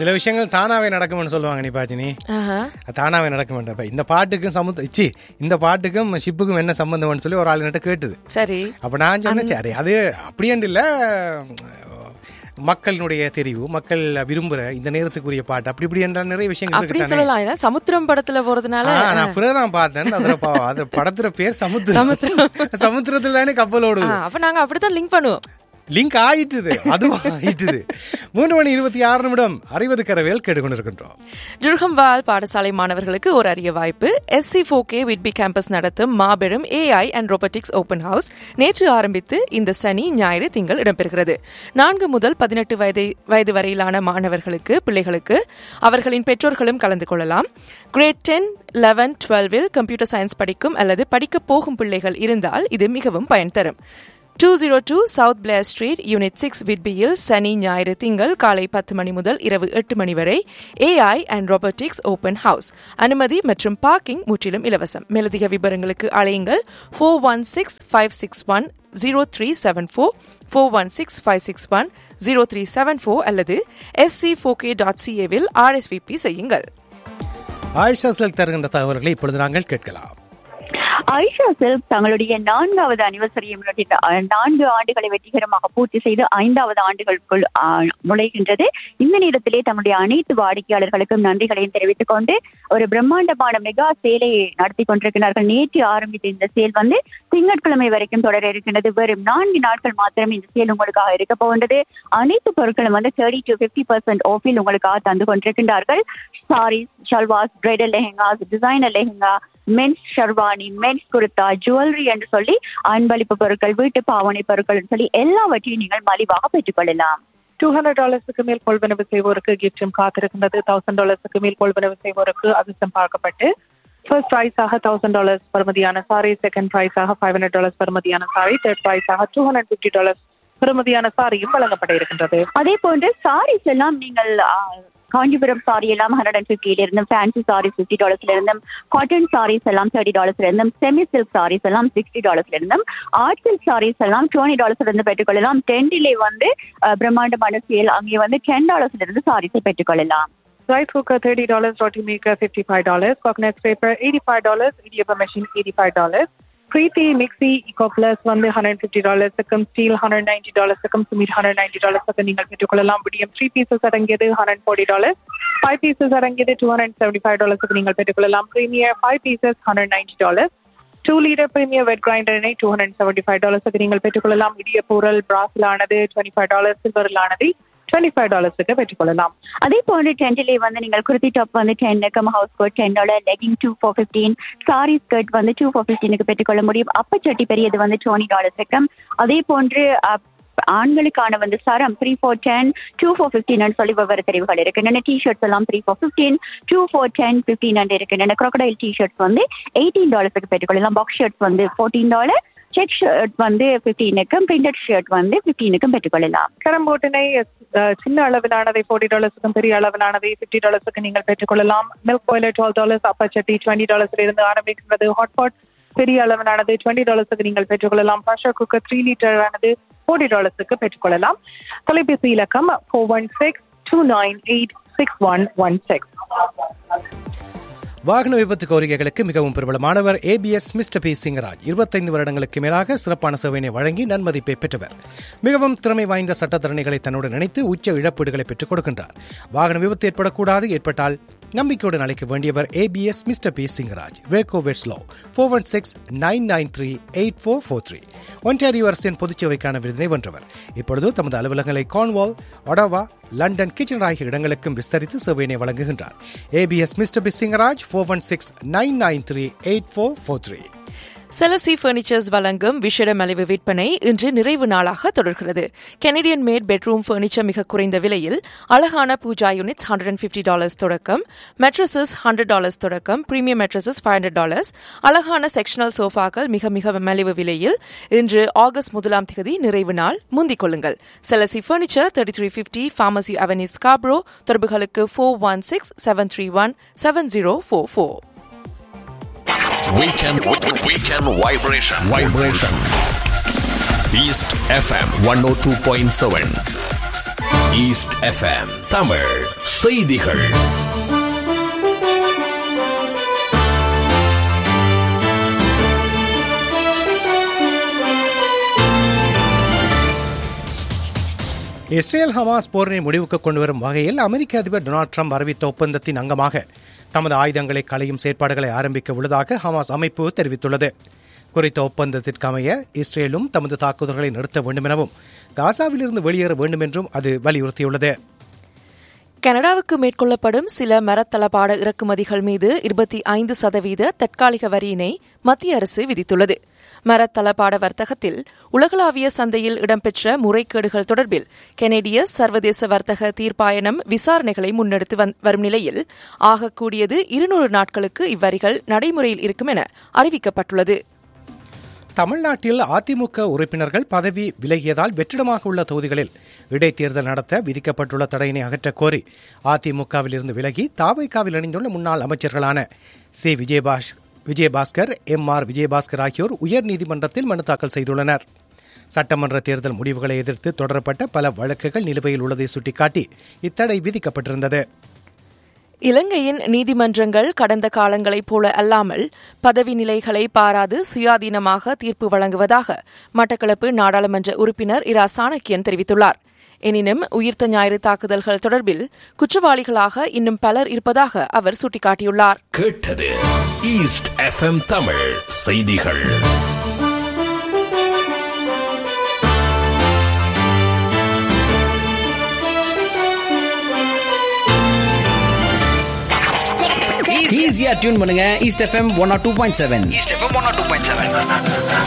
சில விஷயங்கள் தானாவே நடக்கும்னு சொல்லுவாங்க நீ பாச்சினி ஆஹா. அது தானாவே நடக்கும் இப்ப இந்த பாட்டுக்கும் சமுத்த சி இந்த பாட்டுக்கும் ஷிப்புக்கும் என்ன சம்பந்தம்னு சொல்லி ஒரு ஆள் கிட்ட கேட்டுது சரி அப்ப நான் சொன்னேன் சரி அது அப்படியாண்டு இல்ல மக்களினுடைய தெரிவு மக்கள் விரும்புற இந்த நேரத்துக்குரிய பாட்டு அப்படி இப்படி என்ற நிறைய விஷயங்கள் அப்படி இருக்கு தானே சொல்லலாம் ஏன்னா சமுத்திரம் படத்துல போறதுனால ஆ, நான் அப்புறம் தான் பார்த்தேன் அதுல பா- அது படத்துல பேர் சமுத்திரம் சமுத்திரத்துல தானே கப்பல் ஆ, ஓடுது அப்ப நாங்க அப்படித்தான் லிங்க் பண்ணுவோம் லிங்க் ஆயிட்டுது அதுவும் ஆயிட்டுது மூணு மணி இருபத்தி ஆறு நிமிடம் அறிவது கரவேல் கேட்டுக்கொண்டிருக்கின்றோம் ஜுர்ஹம்வால் பாடசாலை மாணவர்களுக்கு ஒரு அரிய வாய்ப்பு எஸ்சி ஃபோகே விட்பி கேம்பஸ் நடத்தும் மாபெரும் AI and robotics open house நேற்று ஆரம்பித்து இந்த சனி ஞாயிறு திங்கள் இடம்பெறுகிறது நான்கு முதல் பதினெட்டு வயது வயது வரையிலான மாணவர்களுக்கு பிள்ளைகளுக்கு அவர்களின் பெற்றோர்களும் கலந்து கொள்ளலாம் கிரேட் டென் லெவன் டுவெல்வில் கம்ப்யூட்டர் சயின்ஸ் படிக்கும் அல்லது படிக்கப் போகும் பிள்ளைகள் இருந்தால் இது மிகவும் பயன் தரும் two zero two south Blair street unit six விட்பியில் சனி ஞாயிறு திங்கள் காலை பத்து மணி முதல் இரவு எட்டு மணி வரை AI and robotics open house அனுமதி மற்றும் பார்க்கிங் முற்றிலும் இலவசம் மேலதிக விவரங்களுக்கு அழையுங்கள் four one six five six one zero three seven four four one six five six one zero three seven four அல்லது எஸ்சி ஃபோகே டாட் சிஏவில் ஆர்எஸ்விபி செய்யுங்கள் ஆயிஷா செல் தருகின்ற தகவல்களை இப்பொழுது நாங்கள் கேட்கலாம் ஐஷா செல்ப் தங்களுடைய நான்காவது அனிவர்சரியை முன்னிட்டு அஹ், நான்கு ஆண்டுகளை வெற்றிகரமாக பூர்த்தி செய்து ஐந்தாவது ஆண்டுகளுக்குள் அஹ், நுழைகின்றது இந்த நேரத்திலே தன்னுடைய அனைத்து வாடிக்கையாளர்களுக்கும் நன்றிகளையும் தெரிவித்துக் கொண்டு ஒரு பிரம்மாண்டமான மெகா சேலை நடத்தி கொண்டிருக்கிறார்கள் நேற்று ஆரம்பித்த இந்த சேல் வந்து திங்கட்கிழமை வரைக்கும் தொடர இருக்கின்றது வெறும் நான்கு நாட்கள் மாத்திரம் இந்த சேல் உங்களுக்காக இருக்க போகின்றது அனைத்து பொருட்களும் வந்து தேர்ட்டி டு பிப்டி பர்சன்ட் ஆஃபில் உங்களுக்காக தந்து கொண்டிருக்கின்றார்கள் sarees shalwars bridal lehengas designer lehenga men's sherwani men's kurta jewellery என்று சொல்லி அன்பளிப்பு பொருட்கள் வீட்டு பாவனை பொருட்கள் சொல்லி எல்லாவற்றையும் நீங்கள் மலிவாக பெற்றுக்கொள்ளலாம் டூ ஹண்ட்ரட் டாலர்ஸுக்கு மேல் கொள்வனவு செய்வோருக்கு கிஃப்டும் காத்திருக்கின்றது தௌசண்ட் டாலர்ஸுக்கு மேல் கொள்வனவு செய்வோருக்கு அதிர்ஷ்டம் பார்க்கப்பட்டு ஃபர்ஸ்ட் ப்ரைஸாக தௌசண்ட் டாலர்ஸ் பெறுமதியான சாரி செகண்ட் ப்ரைஸாக ஃபைவ் ஹண்ட்ரட் டாலர்ஸ் பெறுமதியான சாரி தேர்ட் ப்ரைஸாக டூ ஹண்ட்ரட் ஃபிஃப்டி டாலர்ஸ் பெறுமதியான சாரியும் வழங்கப்பட இருக்கின்றது அதே போன்று சாரீஸ் எல்லாம் நீங்கள் ஆ, காஞ்சிபுரம் சாரி எல்லாம் ஹண்ட்ரட் அண்ட் ஃபிஃப்டில இருந்தும் ஃபேன்சி சாரீஸ் ஃபிஃப்டி டாலர்ஸ்ல இருந்தும் காட்டன் சாரீஸ் எல்லாம் தேர்ட்டி டாலர்ஸ்ல இருந்தும் செமி சில்க் சாரீஸ் எல்லாம் சிக்ஸ்டி டாலர்ஸ்ல இருந்தும் ஆர்ட் சில்க் சாரீஸ் எல்லாம் டுவெண்ட்டி டாலர்ஸ்ல இருந்து பெற்றுக்கொள்ளலாம் டென்டிலே வந்து அ, பிரம்மாண்டமான சேல் அங்கே வந்து டென் டாலர்ஸ்ல இருந்து சாரீஸை பெற்றுக்கொள்ளலாம் rice cooker thirty dollars roti maker fifty five dollars coconut பேப்பர் எயிட்டி ஃபைவ் டாலர்ஸ் இடியப்ப machine eighty five dollars Preethi mixie eco plus வந்து ஹண்ட்ரட் ஃபிஃப்டி டாலர்ஸுக்கும் ஸ்டீல் ஹண்ட்ரட் நைன்டி டாலர்ஸுக்கும் சுமீட் ஹண்ட்ரட் நைன்டி டாலர்ஸுக்கு நீங்கள் பெற்றுக்கொள்ளலாம் விடியம் த்ரீ பீசஸ் அடங்கியது hundred forty dollars five pieces அடங்கியது டூ ஹண்ட்ரட் செவன்டி ஃபைவ் டாலர்ஸுக்கு நீங்கள் பெற்றுக்கொள்ளலாம் premier five pieces hundred ninety dollars two litre premier wet கிரைண்டரினை டூ ஹண்ட்ரட் செவன்டி ஃபைவ் டாலர்ஸுக்கு நீங்கள் பெற்றுக்கொள்ளலாம் இடிய பொருள் பிராஸிலானது டுவெண்ட்டி ஃபைவ் டாலர்ஸ் சில்வரிலானது டுவெண்ட்டி ஃபைவ் டாலர்ஸுக்கு பெற்றுக்கொள்ளலாம் அதே போன்று டென்டிலே வந்து நீங்கள் குர்த்தி டாப் வந்து ten cum housecoat ten dollar legging two four fifteen saree skirt வந்து டூ ஃபோர் ஃபிஃப்டீனுக்கு பெற்றுக்கொள்ள முடியும் அப்பச்சட்டி பெரியது வந்து டுவெண்ட்டி டாலர்ஸ் இருக்கும் அதே போன்று அஹ், ஆண்களுக்கான வந்து சரம் three four ten two four fifteen சொல்லி வெவ்வேறு தெரிவுகள் இருக்கின்றன டி ஷர்ட்ஸ் எல்லாம் three four fifteen two four ten fifteen இருக்கின்றன crocodile டி ஷர்ட்ஸ் வந்து எயிட்டீன் டாலர்ஸுக்கு பெற்றுக்கொள்ளலாம் பாக்ஸ் ஷர்ட்ஸ் வந்து ஃபோர்டீன் டாலர் செக் ஷர்ட் வந்து ஃபிஃப்டீனுக்கும் பிரிண்டட் ஷர்ட் வந்து ஃபிஃப்டீனுக்கும் பெற்றுக்கொள்ளலாம் கரம்போட்டினை அஹ், சின்ன அளவிலானதை ஃபோர்ட்டி டாலர்ஸுக்கும் பெரிய அளவிலானதை ஃபிஃப்டி டாலர்ஸுக்கு நீங்கள் பெற்றுக்கொள்ளலாம் மில்க் பாய்லர் டுவெல் டாலர்ஸ் அப்பச்சட்டி டுவெண்ட்டி டாலர்ஸ்ல இருந்து ஆரம்பிக்கிறது ஹாட் பாட் பெரிய அளவிலானது டுவெண்ட்டி டாலர்ஸுக்கு நீங்கள் பெற்றுக்கொள்ளலாம் ப்ரெஷர் குக்கர் த்ரீ லிட்டர் ஆனது ஃபோர்ட்டி டாலர்ஸுக்கு பெற்றுக்கொள்ளலாம் தொலைபேசி இலக்கம் four one six two nine eight six one one six வாகன விபத்து கோரிக்கைகளுக்கு மிகவும் பிரபலமானவர் ஏபிஎஸ் மிஸ்டர் பி சிங்கராஜ் இருபத்தைந்து வருடங்களுக்கு மேலாக சிறப்பான சேவையினை வழங்கி நன்மதிப்பை பெற்றவர் மிகவும் திறமை வாய்ந்த சட்டத்தரணிகளை தன்னுடன் இணைத்து உச்ச இழப்பீடுகளை பெற்றுக் கொடுக்கின்றார் வாகன விபத்து ஏற்படக்கூடாது ஏற்பட்டால் நம்பிக்கையுடன் அழைக்க வேண்டியவர் ஏபிஎஸ் மிஸ்டர் பி சிங்கராஜ் வேகோ வெட்ஸ்லோ four one six nine nine three eight four four three Ontario அரசின் பொதுச்சேவைக்கான விருதினை வென்றவர் இப்பொழுது தமது அலுவலகங்களை கான்வால் ஒடாவா லண்டன் கிச்சன் ஆகிய இடங்களுக்கும் விஸ்தரித்து சேவையினை வழங்குகின்றார் ABS mister P Singaraj four one six nine nine three eight four four three செலசி பர்னிச்சர்ஸ் வழங்கும் விஷட மலிவு விற்பனை இன்று நிறைவு நாளாக தொடர்கிறது கெனடியன் மேட் பெட்ரூம் பர்னிச்சர் மிக குறைந்த விலையில் அழகான pooja units hundred and fifty dollars தொடக்கம் மெட்ரஸஸ் ஹண்ட்ரட் டாலர்ஸ் தொடக்கம் premium mattresses five hundred dollars அழகான செக்ஷனல் சோஃபாக்கள் மிக மிக மலிவு விலையில் இன்று ஆகஸ்ட் முதலாம் தேதி நிறைவு நாள் முந்திக் கொள்ளுங்கள் செலசி furniture thirty three fifty pharmacy avenue Scarborough தொடர்புகளுக்கு four one six seven three one seven zero four four Weekend, weekend vibration. Vibration. East FM 102.7. East FM Tamil செய்திகள் இஸ்ரேல் ஹமாஸ் போரினை முடிவுக்கு கொண்டுவரும் வகையில் அமெரிக்க அதிபர் டொனால்ட் ட்ரம்ப் அறிவித்த ஒப்பந்தத்தின் அங்கமாக தமது ஆயுதங்களை களையும் செயற்பாடுகளை ஆரம்பிக்க உள்ளதாக ஹமாஸ் அமைப்பு தெரிவித்துள்ளது குறித்த ஒப்பந்தத்திற்கு அமைய இஸ்ரேலும் தமது தாக்குதல்களை நிறுத்த வேண்டும் எனவும் காசாவிலிருந்து வெளியேற வேண்டும் என்றும் அது வலியுறுத்தியுள்ளது கனடாவுக்கு மேற்கொள்ளப்படும் சில மரத்தளபாட இறக்குமதிகள் மீது இருபத்தி ஐந்து சதவீத தற்காலிக வரியினை மத்திய அரசு விதித்துள்ளது மரத்தளபாட வர்த்தகத்தில் உலகளாவிய சந்தையில் இடம்பெற்ற முறைகேடுகள் தொடர்பில் கெனடிய சர்வதேச வர்த்தக தீர்ப்பாயனம் விசாரணைகளை முன்னெடுத்து வரும் நிலையில் ஆகக்கூடியது இருநூறு நாட்களுக்கு இவ்வரிகள் நடைமுறையில் இருக்கும் என அறிவிக்கப்பட்டுள்ளது தமிழ்நாட்டில் அதிமுக உறுப்பினர்கள் பதவி விலகியதால் வெற்றிடமாக உள்ள தொகுதிகளில் இடைத்தேர்தல் நடத்த விதிக்கப்பட்டுள்ள தடையினை அகற்றக் கோரி அதிமுகவிலிருந்து விலகி தாவைக்காவில் இணைந்துள்ள முன்னாள் அமைச்சர்களான சி விஜயபாஸ் விஜயபாஸ்கர் எம் ஆர் விஜயபாஸ்கர் ஆகியோர் உயர்நீதிமன்றத்தில் மனு தாக்கல் செய்துள்ளனர் சட்டமன்ற தேர்தல் முடிவுகளை எதிர்த்து தொடரப்பட்ட பல வழக்குகள் நிலுவையில் உள்ளதை சுட்டிக்காட்டி இத்தடை விதிக்கப்பட்டிருந்தது இலங்கையின் நீதிமன்றங்கள் கடந்த காலங்களைப் போல அல்லாமல் பதவி நிலைகளை பாராது சுயாதீனமாக தீர்ப்பு வழங்குவதாக மட்டக்களப்பு நாடாளுமன்ற உறுப்பினர் இரா சாணக்கியன் தெரிவித்துள்ளார் எனினும் உயிர்த்த ஞாயிறு தாக்குதல்கள் தொடர்பில் குற்றவாளிகளாக இன்னும் பலர் இருப்பதாக அவர் சுட்டிக்காட்டியுள்ளார் கேட்டது ஈஸ்ட் எஃப்எம் தமிழ் செய்திகள் ஈஸியா டியூன் பண்ணுங்க East FM one or two point seven East FM 102.7.